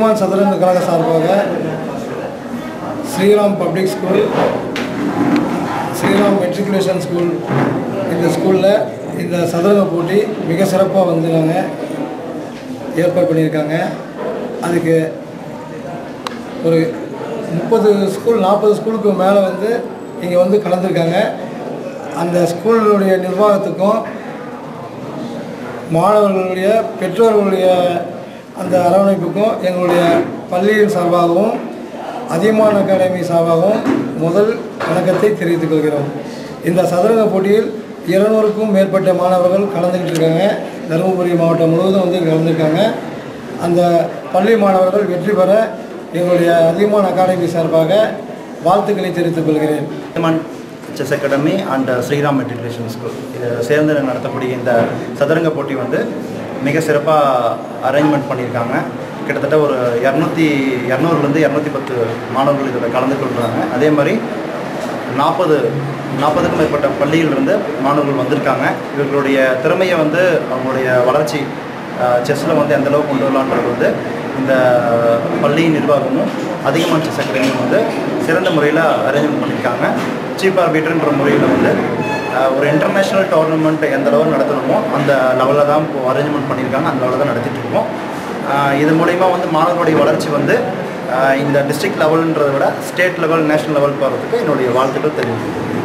அதியமான் சதுரங்க கழக சார்பாக Sriram public school Sriram matriculation school இந்த ஸ்கூலில் இந்த சதுரங்க போட்டி மிக சிறப்பாக வந்து நாங்கள் ஏற்பாடு பண்ணியிருக்காங்க அதுக்கு ஒரு முப்பது ஸ்கூல் நாற்பது ஸ்கூலுக்கு மேலே வந்து இங்கே வந்து கலந்துருக்காங்க அந்த ஸ்கூலுடைய நிர்வாகத்துக்கும் மாணவர்களுடைய பெற்றோர்களுடைய அந்த அரவணைப்புக்கும் எங்களுடைய பள்ளியின் சார்பாகவும் அதியமான் அகாடமி சார்பாகவும் முதல் வணக்கத்தை தெரிவித்துக் கொள்கிறோம் இந்த சதுரங்க போட்டியில் இருநூறுக்கும் மேற்பட்ட மாணவர்கள் கலந்துக்கிட்டு இருக்காங்க தருமபுரி மாவட்டம் முழுவதும் வந்து கலந்துருக்காங்க அந்த பள்ளி மாணவர்கள் வெற்றி பெற எங்களுடைய அதியமான் அகாடமி சார்பாக வாழ்த்துக்களை தெரிவித்துக் கொள்கிறேன் human chess academy and Sriram matriculation school இது சேர்ந்து நடத்தக்கூடிய இந்த சதுரங்க போட்டி வந்து மிக சிறப்பாக அரேஞ்ச்மெண்ட் பண்ணியிருக்காங்க கிட்டத்தட்ட ஒரு இரநூத்தி இரநூறுலேருந்து இரநூத்தி பத்து மாணவர்கள் இதில் கலந்து கொள்கிறாங்க அதே மாதிரி நாற்பது நாற்பதுக்கும் மேற்பட்ட பள்ளியிலிருந்து மாணவர்கள் வந்திருக்காங்க இவர்களுடைய திறமையை வந்து அவங்களுடைய வளர்ச்சி செஸ்ஸில் வந்து எந்த அளவுக்கு கொண்டு வரலான்றது வந்து இந்த பள்ளி நிர்வாகமும் அதிகமான செஸ் அகாடமியும் வந்து சிறந்த முறையில் அரேஞ்ச்மெண்ட் பண்ணியிருக்காங்க சீப் ஆர்பிட்டர்ன்ற முறையில் வந்து அஹ், ஒரு இன்டர்நேஷ்னல் டோர்னமெண்ட் எந்த அளவு நடத்தணுமோ அந்த லெவலில் தான் இப்போ அரேஞ்ச்மெண்ட் பண்ணியிருக்காங்க அந்த லெவலில் தான் நடத்திட்டு இருக்கோம் அஹ், இது மூலயமா வந்து மாணவர்களுடைய வளர்ச்சி வந்து அஹ், இந்த டிஸ்ட்ரிக்ட் லெவல்ன்றதை விட ஸ்டேட் லெவல் நேஷனல் லெவல் போகிறதுக்கு என்னுடைய வாழ்த்துக்கள் தெரிவிக்கிறேன்